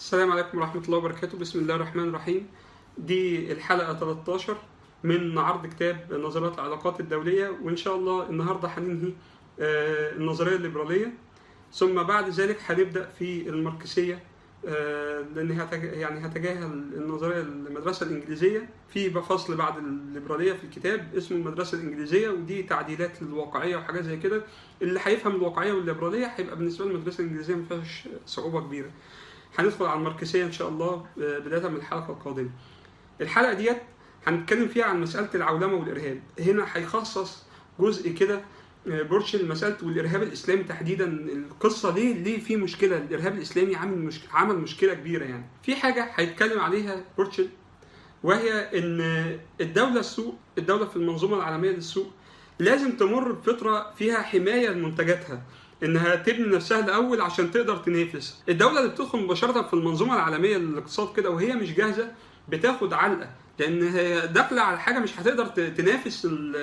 السلام عليكم ورحمة الله وبركاته بسم الله الرحمن الرحيم دي الحلقة 13 من عرض كتاب نظريات العلاقات الدولية وإن شاء الله النهاردة هننهي آه، النظرية الليبرالية ثم بعد ذلك هنبدأ في الماركسية آه، لأن هتج... يعني هتجاهل النظرية المدرسة الإنجليزية في فصل بعد الليبرالية في الكتاب اسمه المدرسة الإنجليزية ودي تعديلات للواقعية وحاجات زي كده اللي هيفهم الواقعية والليبرالية هيبقى بالنسبة له المدرسة الإنجليزية ما فيهاش صعوبة كبيرة هندخل على الماركسية إن شاء الله آه، بداية من الحلقة القادمة. الحلقة ديت هنتكلم فيها عن مسألة العولمة والإرهاب. هنا هيخصص جزء كده آه، بورشل مسألة والإرهاب الإسلامي تحديدا القصة ليه ليه في مشكلة الإرهاب الإسلامي عامل مش... عمل مشكلة كبيرة يعني. في حاجة هيتكلم عليها بورشل وهي إن الدولة السوق الدولة في المنظومة العالمية للسوق لازم تمر بفترة فيها حماية لمنتجاتها انها تبني نفسها الاول عشان تقدر تنافس الدوله اللي بتدخل مباشره في المنظومه العالميه للاقتصاد كده وهي مش جاهزه بتاخد علقه لان هي داخله على حاجه مش هتقدر ت- تنافس ال-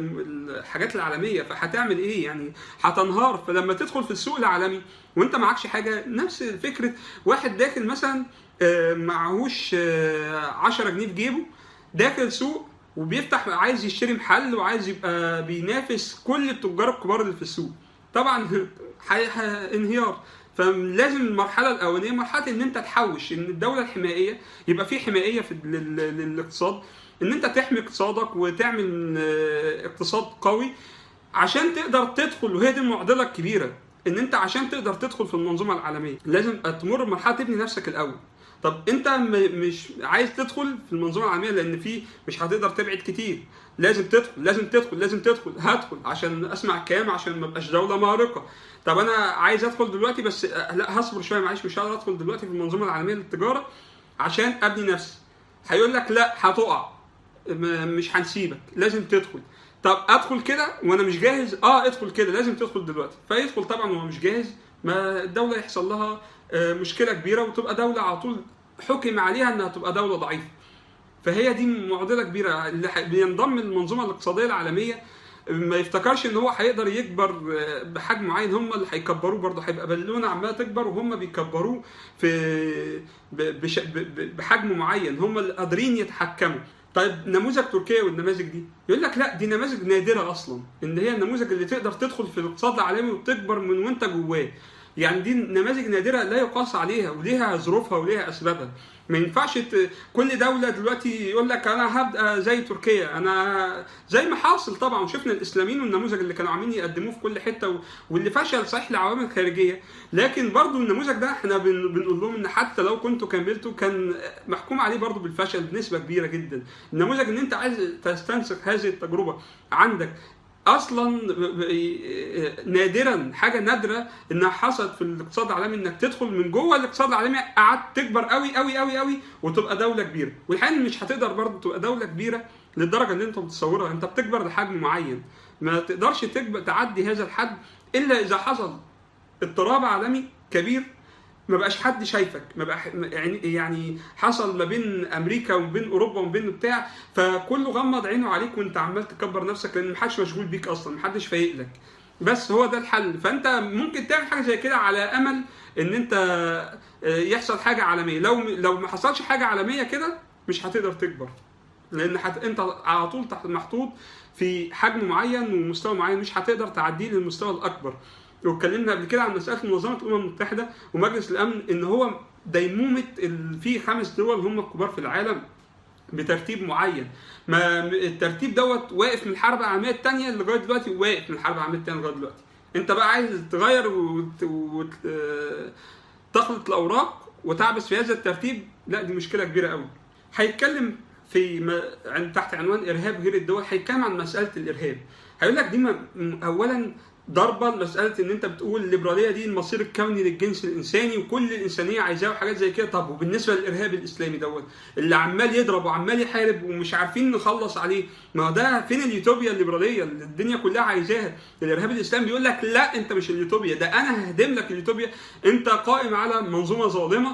الحاجات العالميه فهتعمل ايه يعني هتنهار فلما تدخل في السوق العالمي وانت معكش حاجه نفس فكره واحد داخل مثلا آه، معهوش آه، 10 جنيه في جيبه داخل سوق وبيفتح عايز يشتري محل وعايز يبقى بينافس كل التجار الكبار اللي في السوق طبعا حي- ح- انهيار فلازم المرحله الاولانيه مرحله ان انت تحوش ان الدوله الحمائيه يبقى في حمائيه في لل- للاقتصاد ان انت تحمي اقتصادك وتعمل آه، اقتصاد قوي عشان تقدر تدخل وهي دي المعضله الكبيره ان انت عشان تقدر تدخل في المنظومه العالميه لازم تمر بمرحله تبني نفسك الاول طب انت م- مش عايز تدخل في المنظومه العالميه لان في مش هتقدر تبعد كتير لازم تدخل لازم تدخل لازم تدخل هدخل عشان اسمع كام عشان ما ابقاش دوله مارقه طب انا عايز ادخل دلوقتي بس آه، لا هصبر شويه معلش مش هقدر ادخل دلوقتي في المنظومه العالميه للتجاره عشان ابني نفسي هيقول لك لا هتقع م- مش هنسيبك لازم تدخل طب ادخل كده وانا مش جاهز اه ادخل كده لازم تدخل دلوقتي فيدخل طبعا وهو مش جاهز ما الدوله يحصل لها آه، مشكله كبيره وتبقى دوله على طول حكم عليها انها تبقى دوله ضعيفه فهي دي معضله كبيره اللي ح- بينضم للمنظومه الاقتصاديه العالميه ما يفتكرش ان هو هيقدر يكبر آه، بحجم معين هم اللي هيكبروه برضه هيبقى بالونه عماله تكبر وهم بيكبروه في ب- بش- ب- ب- بحجم معين هم اللي قادرين يتحكموا طيب نموذج تركيا والنماذج دي يقول لك لا دي نماذج نادره اصلا ان هي النموذج اللي تقدر تدخل في الاقتصاد العالمي وتكبر من وانت جواه يعني دي نماذج نادره لا يقاس عليها وليها ظروفها وليها اسبابها ما ينفعش ت- كل دوله دلوقتي يقول لك انا هبقى زي تركيا انا زي ما حاصل طبعا وشفنا الاسلاميين والنموذج اللي كانوا عاملين يقدموه في كل حته و- واللي فشل صحيح لعوامل خارجيه لكن برضو النموذج ده احنا بن- بنقول لهم ان حتى لو كنتوا كملتوا كان محكوم عليه برضو بالفشل بنسبه كبيره جدا النموذج ان انت عايز تستنسخ هذه التجربه عندك اصلا ب- ب- نادرا حاجه نادره انها حصلت في الاقتصاد العالمي انك تدخل من جوه الاقتصاد العالمي قعدت تكبر قوي قوي قوي قوي وتبقى دوله كبيره والحقيقه إن مش هتقدر برضه تبقى دوله كبيره للدرجه اللي انت متصورها انت بتكبر لحجم معين ما تقدرش تكبر تعدي هذا الحد الا اذا حصل اضطراب عالمي كبير ما بقاش حد شايفك ما بقى يعني يعني حصل ما بين امريكا وما بين اوروبا وما بين بتاع فكله غمض عينه عليك وانت عمال تكبر نفسك لان محدش مشغول بيك اصلا محدش فايق لك بس هو ده الحل فانت ممكن تعمل حاجه زي كده على امل ان انت آه، يحصل حاجه عالميه لو لو ما حصلش حاجه عالميه كده مش هتقدر تكبر لان حت... انت على طول تحت محطوط في حجم معين ومستوى معين مش هتقدر تعديه للمستوى الاكبر واتكلمنا قبل كده عن مساله منظمه الامم المتحده ومجلس الامن ان هو ديمومه ال... في خمس دول هم الكبار في العالم بترتيب معين ما الترتيب دوت واقف من الحرب العالميه الثانيه لغايه دلوقتي واقف من الحرب العالميه الثانيه لغايه دلوقتي انت بقى عايز تغير وت... وت... آه، تخلط الاوراق وتعبس في هذا الترتيب لا دي مشكله كبيره قوي هيتكلم في ما... عن تحت عنوان ارهاب غير الدول هيتكلم عن مساله الارهاب هيقول لك دي م... م- اولا ضربه لمساله ان انت بتقول الليبراليه دي المصير الكوني للجنس الانساني وكل الانسانيه عايزاه وحاجات زي كده طب وبالنسبه للارهاب الاسلامي دوت اللي عمال يضرب وعمال يحارب ومش عارفين نخلص عليه ما هو ده فين اليوتوبيا الليبراليه اللي الدنيا كلها عايزاها الارهاب الاسلامي بيقول لك لا انت مش اليوتوبيا ده انا ههدم لك اليوتوبيا انت قائم على منظومه ظالمه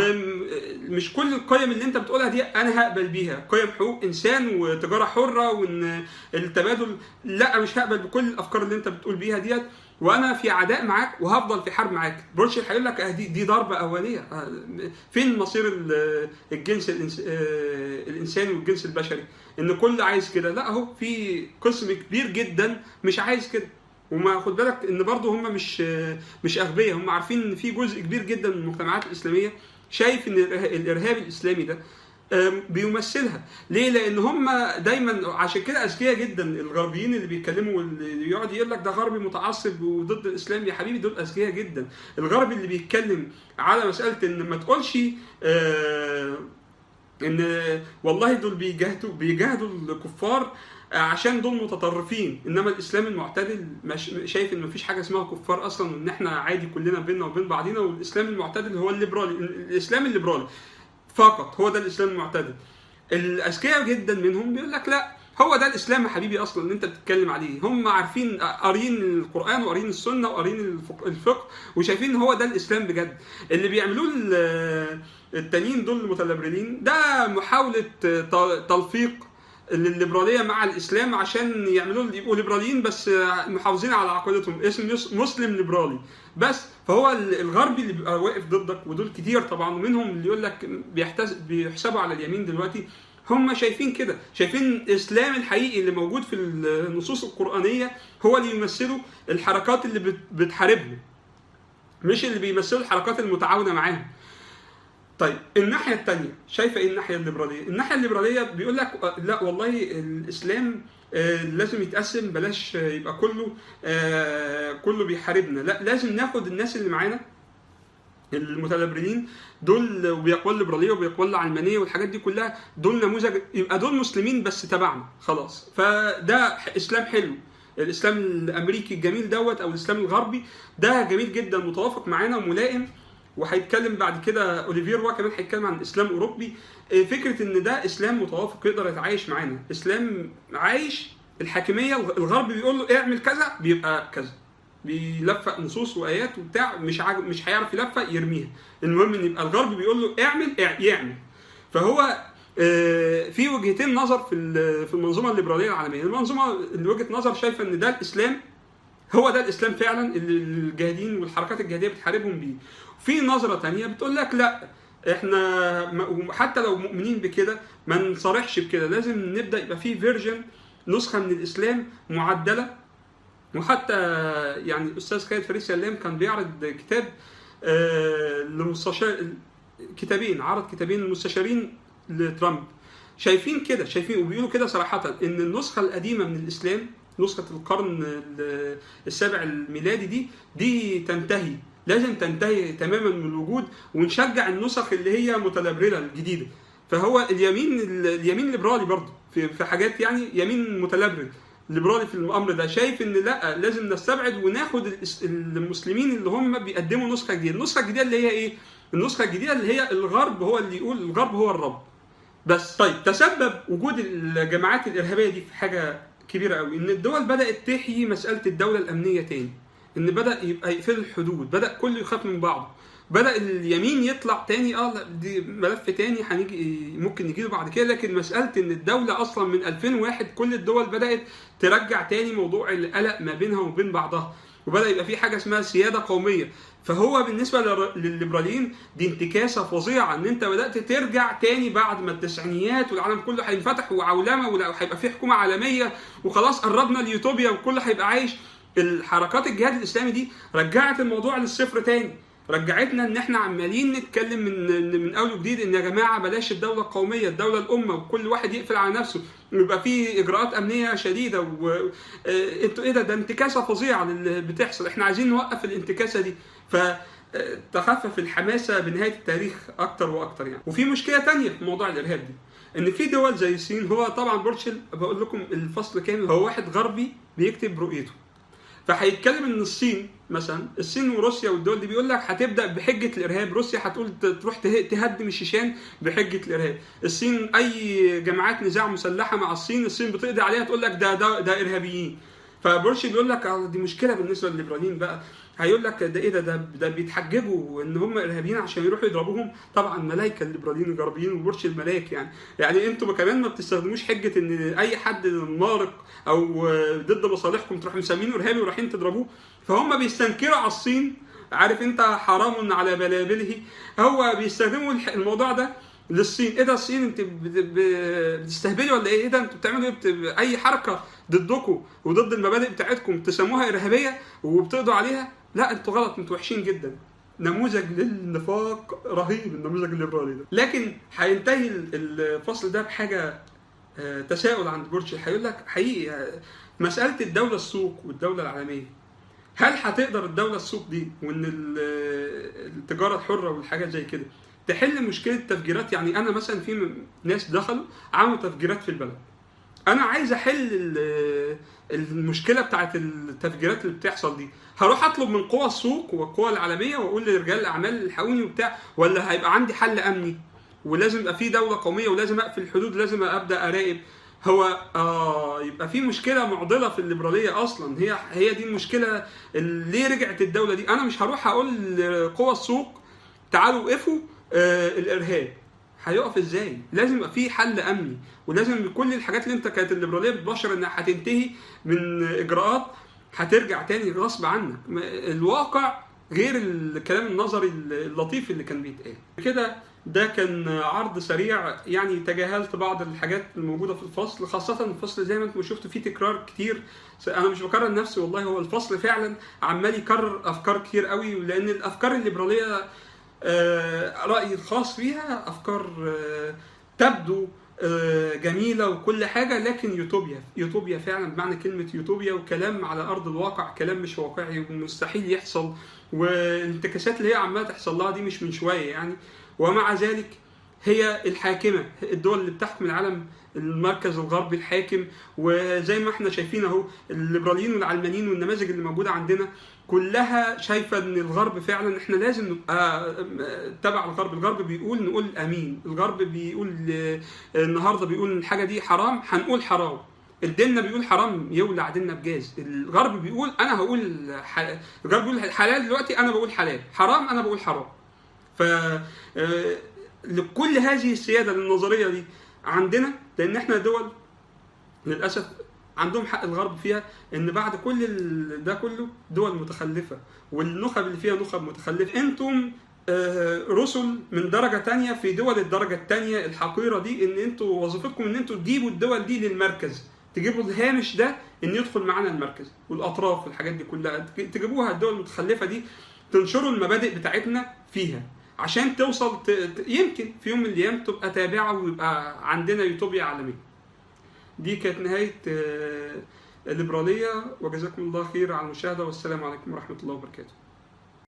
ومش كل القيم اللي انت بتقولها دي انا هقبل بيها قيم حقوق انسان وتجاره حره وان التبادل لا مش هقبل بكل الافكار اللي انت بتقول بيها ديت وانا في عداء معاك وهفضل في حرب معاك بورشل هيقول لك آه دي, دي ضربه اوليه آه، فين مصير ال- الجنس الإنس- آه، الانساني والجنس البشري ان كل عايز كده لا اهو في قسم كبير جدا مش عايز كده وما خد بالك ان برضه هم مش آه، مش اغبياء هم عارفين ان في جزء كبير جدا من المجتمعات الاسلاميه شايف ان الإره- الارهاب الاسلامي ده آم، بيمثلها ليه لان هم دايما عشان كده اذكياء جدا الغربيين اللي بيتكلموا واللي يقعد يقول لك ده غربي متعصب وضد الاسلام يا حبيبي دول اذكياء جدا الغربي اللي بيتكلم على مساله ان ما تقولش آه ان والله دول بيجاهدوا بيجاهدوا الكفار عشان دول متطرفين انما الاسلام المعتدل مش شايف ان مفيش حاجه اسمها كفار اصلا وان احنا عادي كلنا بيننا وبين بعضينا والاسلام المعتدل هو الليبرالي الاسلام الليبرالي فقط هو ده الاسلام المعتدل الاذكياء جدا منهم بيقول لك لا هو ده الاسلام يا حبيبي اصلا اللي انت بتتكلم عليه هم عارفين قارين القران وقارين السنه وقارين الفق- الفقه وشايفين ان هو ده الاسلام بجد اللي بيعملوه ال- التانيين دول المتلبرلين ده محاوله ت- تلفيق الليبراليه مع الاسلام عشان يعملوا يبقوا ليبراليين بس محافظين على عقيدتهم اسم يس- مسلم ليبرالي بس فهو ال- الغربي اللي بيبقى واقف ضدك ودول كتير طبعا ومنهم اللي يقول لك بيحتز بيحسبوا على اليمين دلوقتي هم شايفين كده شايفين الاسلام الحقيقي اللي موجود في النصوص القرانيه هو اللي يمثلوا الحركات اللي بت- بتحاربهم مش اللي بيمثلوا الحركات المتعاونه معاهم طيب الناحيه الثانيه شايفه ايه الناحيه الليبراليه الناحيه الليبراليه بيقول لك آه، لا والله الاسلام آه، لازم يتقسم بلاش آه، يبقى كله آه، كله بيحاربنا لا لازم ناخد الناس اللي معانا المتلبرلين دول وبيقوى الليبراليه وبيقوى العلمانيه والحاجات دي كلها دول نموذج يبقى دول مسلمين بس تبعنا خلاص فده اسلام حلو الاسلام الامريكي الجميل دوت او الاسلام الغربي ده جميل جدا متوافق معانا وملائم وهيتكلم بعد كده اوليفير هو كمان هيتكلم عن الاسلام الاوروبي إيه فكره ان ده اسلام متوافق يقدر يتعايش معانا اسلام عايش الحاكميه الغرب بيقول له اعمل كذا بيبقى كذا بيلفق نصوص وايات وبتاع مش عاجب مش هيعرف يلفق يرميها المهم ان يبقى الغرب بيقول له اعمل اع- يعمل فهو آه، في وجهتين نظر في ال- في المنظومه الليبراليه العالميه المنظومه اللي وجهه نظر شايفه ان ده الاسلام هو ده الاسلام فعلا اللي الجاهدين والحركات الجهاديه بتحاربهم بيه في نظره تانية بتقول لك لا احنا م- حتى لو مؤمنين بكده ما نصارحش بكده لازم نبدا يبقى في فيرجن نسخه من الاسلام معدله وحتى يعني الاستاذ خالد فريد سلام كان بيعرض كتاب آه، للمستشار كتابين عرض كتابين للمستشارين لترامب شايفين كده شايفين وبيقولوا كده صراحه ان النسخه القديمه من الاسلام نسخه القرن ال- السابع الميلادي دي دي تنتهي لازم تنتهي تماما من الوجود ونشجع النسخ اللي هي متلبرله الجديده فهو اليمين اليمين الليبرالي برضه في في حاجات يعني يمين متلبرل ليبرالي في الامر ده شايف ان لا لازم نستبعد وناخد الإس- المسلمين اللي هم بيقدموا نسخه جديده النسخه الجديده اللي هي ايه النسخه الجديده اللي هي الغرب هو اللي يقول الغرب هو الرب بس طيب تسبب وجود الجماعات الارهابيه دي في حاجه كبيره قوي ان الدول بدات تحيي مساله الدوله الامنيه تاني ان بدا يبقى يقفل الحدود بدا كله يخاف من بعضه بدا اليمين يطلع تاني اه لا دي ملف تاني هنيجي ممكن نجيله بعد كده لكن مساله ان الدوله اصلا من 2001 كل الدول بدات ترجع تاني موضوع القلق ما بينها وبين بعضها وبدا يبقى في حاجه اسمها سياده قوميه فهو بالنسبه للر- للليبراليين دي انتكاسه فظيعه ان انت بدات ترجع تاني بعد ما التسعينيات والعالم كله هينفتح وعولمه وهيبقى في حكومه عالميه وخلاص قربنا اليوتوبيا وكله هيبقى عايش الحركات الجهاد الاسلامي دي رجعت الموضوع للصفر تاني رجعتنا ان احنا عمالين نتكلم من من اول وجديد ان يا جماعه بلاش الدوله القوميه الدوله الامه وكل واحد يقفل على نفسه ويبقى في اجراءات امنيه شديده و آه، انتوا ايه ده ده انتكاسه فظيعه اللي بتحصل احنا عايزين نوقف الانتكاسه دي ف آه، تخفف الحماسه بنهايه التاريخ اكتر واكتر يعني وفي مشكله تانية في موضوع الارهاب دي ان في دول زي الصين هو طبعا بورتشل بقول لكم الفصل كامل هو واحد غربي بيكتب رؤيته فهيتكلم ان الصين مثلا الصين وروسيا والدول دي بيقول لك هتبدا بحجه الارهاب روسيا هتقول ت- تروح ته- تهدم الشيشان بحجه الارهاب الصين اي جماعات نزاع مسلحه مع الصين الصين بتقضي عليها تقول لك ده ده ده ارهابيين فبورش بيقول لك آه دي مشكله بالنسبه للليبراليين بقى هيقول لك ده ايه ده ده, ده بيتحججوا ان هم ارهابيين عشان يروحوا يضربوهم طبعا ملايكه الليبراليين الغربيين وبورش الملاك يعني يعني انتوا كمان ما بتستخدموش حجه ان اي حد مارق او ضد مصالحكم تروحوا مسمينه ارهابي ورايحين تضربوه فهم بيستنكروا على الصين عارف انت حرام على بلابله هو بيستخدموا الح- الموضوع ده للصين ايه ده الصين انت بت- ب- بتستهبلي ولا ايه ايه ده انتوا بتعملوا ايه بت- اي حركه ضدكم وضد المبادئ بتاعتكم تسموها ارهابيه وبتقضوا عليها لا انتوا غلط انتوا وحشين جدا نموذج للنفاق رهيب النموذج الليبرالي ده لكن هينتهي ال- الفصل ده بحاجه آه، تساؤل عند بورش هيقول لك حقيقي آه، مساله الدوله السوق والدوله العالميه هل هتقدر الدوله السوق دي وان ال- التجاره الحره والحاجات زي كده تحل مشكله تفجيرات يعني انا مثلا في م- ناس دخلوا عملوا تفجيرات في البلد انا عايز احل ال- المشكله بتاعت التفجيرات اللي بتحصل دي هروح اطلب من قوى السوق والقوى العالميه واقول لرجال الاعمال الحقوني وبتاع ولا هيبقى عندي حل امني ولازم يبقى في دوله قوميه ولازم اقفل الحدود لازم ابدا اراقب هو اه يبقى في مشكله معضله في الليبراليه اصلا هي هي دي المشكله اللي ليه رجعت الدوله دي انا مش هروح اقول لقوى السوق تعالوا وقفوا آه الارهاب هيقف ازاي؟ لازم يبقى في حل امني ولازم كل الحاجات اللي انت كانت الليبراليه بتبشر انها هتنتهي من اجراءات هترجع تاني غصب عنك م- الواقع غير الكلام النظري اللطيف اللي كان بيتقال كده ده كان عرض سريع يعني تجاهلت بعض الحاجات الموجوده في الفصل خاصه الفصل زي ما انتم شفتوا فيه تكرار كتير انا مش بكرر نفسي والله هو الفصل فعلا عمال يكرر افكار كتير قوي لان الافكار الليبراليه آه، رأيي الخاص فيها أفكار آه، تبدو آه، جميلة وكل حاجة لكن يوتوبيا يوتوبيا فعلا بمعنى كلمة يوتوبيا وكلام على أرض الواقع كلام مش واقعي ومستحيل يحصل والانتكاسات اللي هي عمالة تحصل لها دي مش من شوية يعني ومع ذلك هي الحاكمة الدول اللي بتحكم العالم المركز الغربي الحاكم وزي ما احنا شايفين اهو الليبراليين والعلمانيين والنماذج اللي موجودة عندنا كلها شايفه ان الغرب فعلا احنا لازم نبقى تبع الغرب، الغرب بيقول نقول امين، الغرب بيقول آه، النهارده بيقول الحاجه دي حرام هنقول حرام. الديننا بيقول حرام يولع ديننا بجاز، الغرب بيقول انا هقول ح... الغرب بيقول حلال دلوقتي انا بقول حلال، حرام انا بقول حرام. ف آه، لكل هذه السياده النظريه دي عندنا لان احنا دول للاسف عندهم حق الغرب فيها ان بعد كل ال- ده كله دول متخلفه والنخب اللي فيها نخب متخلفه انتم آه، رسل من درجه تانية في دول الدرجه التانية الحقيره دي ان انتوا وظيفتكم ان انتوا تجيبوا الدول دي للمركز تجيبوا الهامش ده ان يدخل معانا المركز والاطراف والحاجات دي كلها تجيبوها الدول المتخلفه دي تنشروا المبادئ بتاعتنا فيها عشان توصل ت... ت- يمكن في يوم من الايام تبقى تابعه ويبقى عندنا يوتوبيا عالميه دي كانت نهايه آه، الليبراليه وجزاكم الله خير على المشاهده والسلام عليكم ورحمه الله وبركاته